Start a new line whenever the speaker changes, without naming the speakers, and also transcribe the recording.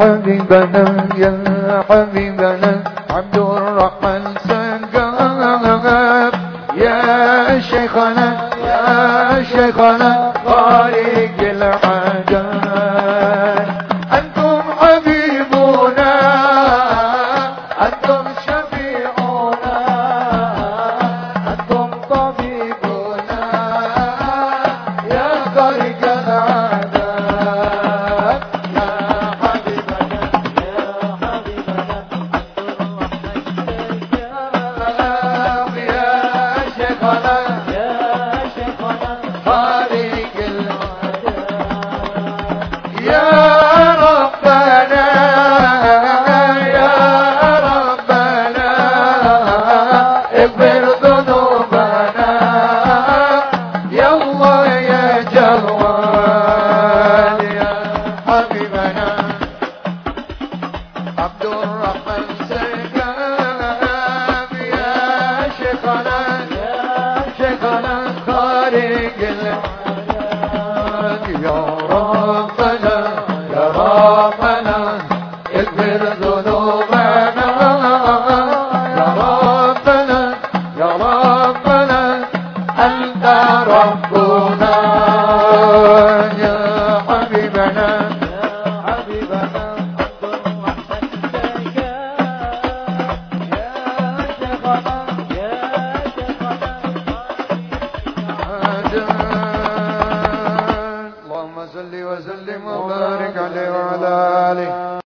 حبيبنا يا حبيبنا عبد الرحمن سقاف يا شيخنا يا شيخنا طارق الحاجات أنتم حبيبنا أنتم شفيعنا أنتم طبيبنا يا خارج العذاب يا حبيبنا يا حبيبنا يا شيخنا يا شيخنا خارج يا ربنا يا ربنا اغفر ذنوبنا يا الله يا جواد يا حبيبنا عبد الرحمن سيقام يا شيخنا يا شيخنا خارج العالم يا ربنا يا ربنا اغفر ذنوبنا يا ربنا يا ربنا أنت ربنا يا حبيبنا